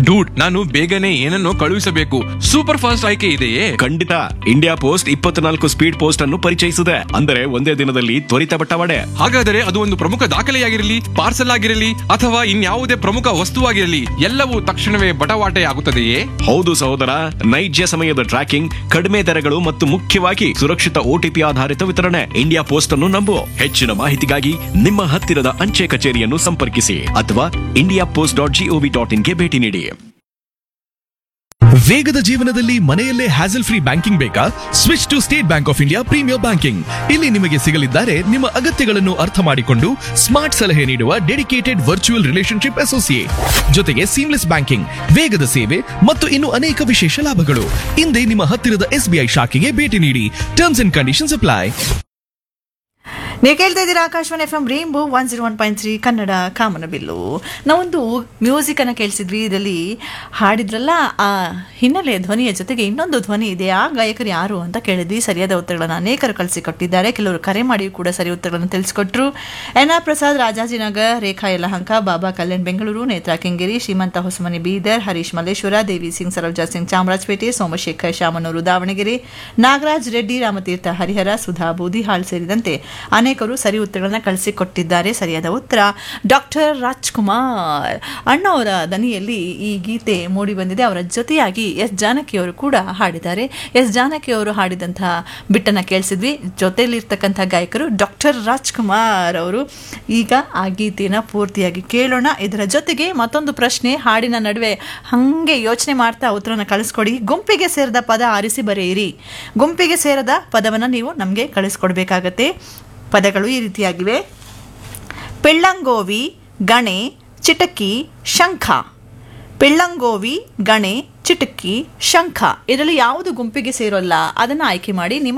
dude ನಾನು ಬೇಗನೆ ಏನನ್ನೋ ಕಳುಹಿಸಬೇಕು ಸೂಪರ್ ಫಾಸ್ಟ್ ಆಯ್ಕೆ ಇದೆಯೇ ಖಂಡಿತ ಇಂಡಿಯಾ ಪೋಸ್ಟ್ ಇಪ್ಪತ್ನಾಲ್ಕು ಸ್ಪೀಡ್ ಪೋಸ್ಟ್ ಅನ್ನು ಪರಿಚಯಿಸಿದೆ ಅಂದರೆ ಒಂದೇ ದಿನದಲ್ಲಿ ತ್ವರಿತ ಬಟ್ಟವಾಡೆ ಹಾಗಾದರೆ ಅದು ಒಂದು ಪ್ರಮುಖ ದಾಖಲೆಯಾಗಿರಲಿ ಪಾರ್ಸಲ್ ಆಗಿರಲಿ ಅಥವಾ ಇನ್ಯಾವುದೇ ಪ್ರಮುಖ ವಸ್ತುವಾಗಿರಲಿ ಎಲ್ಲವೂ ತಕ್ಷಣವೇ ಬಟವಾಟೆ ಆಗುತ್ತದೆಯೇ ಹೌದು ಸಹೋದರ ನೈಜ ಸಮಯದ ಟ್ರ್ಯಾಕಿಂಗ್ ಕಡಿಮೆ ದರಗಳು ಮತ್ತು ಮುಖ್ಯವಾಗಿ ಸುರಕ್ಷಿತ ಓಟಿಪಿ ಆಧಾರಿತ ವಿತರಣೆ ಇಂಡಿಯಾ ಪೋಸ್ಟ್ ಅನ್ನು ನಂಬು ಹೆಚ್ಚಿನ ಮಾಹಿತಿಗಾಗಿ ನಿಮ್ಮ ಹತ್ತಿರದ ಅಂಚೆ ಕಚೇರಿಯನ್ನು ಸಂಪರ್ಕಿಸಿ ಅಥವಾ India post dot GOV dot ಇನ್ಗೆ ಭೇಟಿ ನೀಡಿ ವೇಗದ ಜೀವನದಲ್ಲಿ ಮನೆಯಲ್ಲೇ ಹ್ಯಾಸಲ್ ಫ್ರೀ ಬ್ಯಾಂಕಿಂಗ್ ಬೇಕಾ switch to State Bank of India premier banking ಇಲ್ಲಿ ನಿಮಗೆ ಸಿಗಲಿದ್ದಾರೆ ನಿಮ್ಮ ಅಗತ್ಯಗಳನ್ನು ಅರ್ಥ ಮಾಡಿಕೊಂಡು ಸ್ಮಾರ್ಟ್ ಸಲಹೆ ನೀಡುವ ಡೆಡಿಕೇಟೆಡ್ ವರ್ಚುವಲ್ ರಿಲೇಶನ್ಶಿಪ್ ಅಸೋಸಿಯೇಟ್ ಜೊತೆಗೆ ಸೀಮ್ಲೆಸ್ ಬ್ಯಾಂಕಿಂಗ್ ವೇಗದ ಸೇವೆ ಮತ್ತು ಇನ್ನು ಅನೇಕ ವಿಶೇಷ ಲಾಭಗಳು ಹಿಂದೆ ನಿಮ್ಮ ಹತ್ತಿರದ ಎಸ್ಬಿಐ ಶಾಖೆಗೆ ಭೇಟಿ ನೀಡಿ ಟರ್ಮ್ಸ್ ಅಂಡ್ ಕಂಡೀಷನ್ಸ್ ಅಪ್ಲೈ ನೀವು ಕೇಳ್ತಾ ಇದ್ದೀರಾ Akashvani F M rainbow one zero one point three Kannada ಕಾಮನಬಿಲ್ಲು ನಾವೊಂದು ಮ್ಯೂಸಿಕನ್ನು ಕೇಳಿಸಿದ್ವಿ ಇದರಲ್ಲಿ ಹಾಡಿದ್ರಲ್ಲ ಆ ಹಿನ್ನೆಲೆ ಧ್ವನಿಯ ಜೊತೆಗೆ ಇನ್ನೊಂದು ಧ್ವನಿ ಇದೆ ಆ ಗಾಯಕರು ಯಾರು ಅಂತ ಕೇಳಿದ್ವಿ ಸರಿಯಾದ ಉತ್ತರಗಳನ್ನು ಅನೇಕರು ಕಳಿಸಿಕೊಟ್ಟಿದ್ದಾರೆ ಕೆಲವರು ಕರೆ ಮಾಡಿ ಕೂಡ ಸರಿ ಉತ್ತರಗಳನ್ನು ತಿಳಿಸಿಕೊಟ್ರು ಎನ್ ಆರ್ ಪ್ರಸಾದ್ ರಾಜಾಜಿನಗರ್ ರೇಖಾ ಯಲಹಂಕ ಬಾಬಾ ಕಲ್ಯಾಣ್ ಬೆಂಗಳೂರು ನೇತ್ರಾ ಕೆಂಗೇರಿ ಶ್ರೀಮಂತ ಹೊಸಮನಿ ಬೀದರ್ ಹರೀಶ್ ಮಲ್ಲೇಶ್ವರ ದೇವಿ ಸಿಂಗ್ ಸರೋಜಾ ಸಿಂಗ್ ಚಾಮರಾಜಪೇಟೆ ಸೋಮಶೇಖರ್ ಶಾಮನೂರು ದಾವಣಗೆರೆ ನಾಗರಾಜ್ ರೆಡ್ಡಿ ರಾಮತೀರ್ಥ ಹರಿಹರ ಸುಧಾ ಬೂದಿಹಾಳ್ ಸೇರಿದಂತೆ ಅನೇಕರು ಸರಿ ಉತ್ತರಗಳನ್ನ ಕಳಿಸಿಕೊಟ್ಟಿದ್ದಾರೆ ಸರಿಯಾದ ಉತ್ತರ ಡಾಕ್ಟರ್ ರಾಜ್ಕುಮಾರ್ ಅಣ್ಣವರ ದನಿಯಲ್ಲಿ ಈ ಗೀತೆ ಮೂಡಿ ಬಂದಿದೆ ಅವರ ಜೊತೆಯಾಗಿ ಎಸ್ ಜಾನಕಿ ಅವರು ಕೂಡ ಹಾಡಿದ್ದಾರೆ ಎಸ್ ಜಾನಕಿ ಅವರು ಹಾಡಿದಂತಹ ಬಿಟ್ಟನ್ನ ಕೇಳಿಸಿದ್ವಿ ಜೊತೆಯಲ್ಲಿರ್ತಕ್ಕಂಥ ಗಾಯಕರು ಡಾಕ್ಟರ್ ರಾಜ್ಕುಮಾರ್ ಅವರು ಈಗ ಆ ಗೀತೆನ ಪೂರ್ತಿಯಾಗಿ ಕೇಳೋಣ ಇದರ ಜೊತೆಗೆ ಮತ್ತೊಂದು ಪ್ರಶ್ನೆ ಹಾಡಿನ ನಡುವೆ ಹಾಗೆ ಯೋಚನೆ ಮಾಡ್ತಾ ಉತ್ತರನ ಕಳಿಸ್ಕೊಡಿ ಗುಂಪಿಗೆ ಸೇರಿದ ಪದ ಆರಿಸಿ ಬರೆಯಿರಿ ಗುಂಪಿಗೆ ಸೇರದ ಪದವನ್ನು ನೀವು ನಮಗೆ ಕಳಿಸ್ಕೊಡ್ಬೇಕಾಗತ್ತೆ ಪದಗಳು ಈ ರೀತಿಯಾಗಿವೆ ಪೆಳ್ಳಂಗೋವಿ ಗಣೆ ಚಿಟಕಿ ಶಂಖ ಪೆಳ್ಳಂಗೋವಿ ಗಣೆ ಚಿಟಕಿ ಶಂಖ ಇದರಲ್ಲಿ ಯಾವುದು ಗುಂಪಿಗೆ ಸೇರೋಲ್ಲ ಅದನ್ನು ಆಯ್ಕೆ ಮಾಡಿ ನಿಮ್ಮ